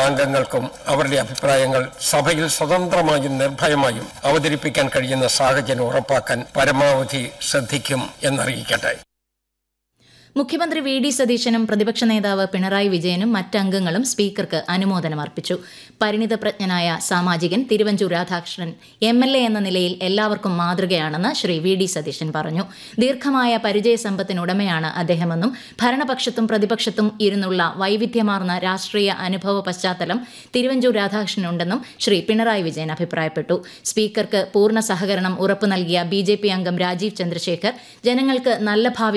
അംഗങ്ങൾക്കും അവരുടെ അഭിപ്രായങ്ങൾ സഭയിൽ സ്വതന്ത്രമായും നിർഭയമായും അവതരിപ്പിക്കാൻ കഴിയുന്ന സാഹചര്യം ഉറപ്പാക്കാൻ പരമാവധി ശ്രദ്ധിക്കും എന്നറിയിക്കട്ടെ മുഖ്യമന്ത്രി വി ഡി സതീശനും പ്രതിപക്ഷ നേതാവ് പിണറായി വിജയനും മറ്റംഗങ്ങളും സ്പീക്കർക്ക് അനുമോദനം അർപ്പിച്ചു പരിണിതപ്രജ്ഞനായ സാമാജികൻ Thiruvanchoor Radhakrishnan M L A എന്ന നിലയിൽ എല്ലാവർക്കും മാതൃകയാണെന്ന് ശ്രീ വി ഡി സതീശൻ പറഞ്ഞു ദീർഘമായ പരിചയസമ്പത്തിനുടമയാണ് അദ്ദേഹമെന്നും ഭരണപക്ഷത്തും പ്രതിപക്ഷത്തും ഇരുന്നുള്ള വൈവിധ്യമാർന്ന രാഷ്ട്രീയ അനുഭവ പശ്ചാത്തലം തിരുവഞ്ചൂർ രാധാകൃഷ്ണനുണ്ടെന്നും ശ്രീ പിണറായി വിജയൻ അഭിപ്രായപ്പെട്ടു സ്പീക്കർക്ക് പൂർണ്ണ സഹകരണം ഉറപ്പു നൽകിയ ബി ജെ പി അംഗം രാജീവ് ചന്ദ്രശേഖർ ജനങ്ങൾക്ക് നല്ല ഭാവി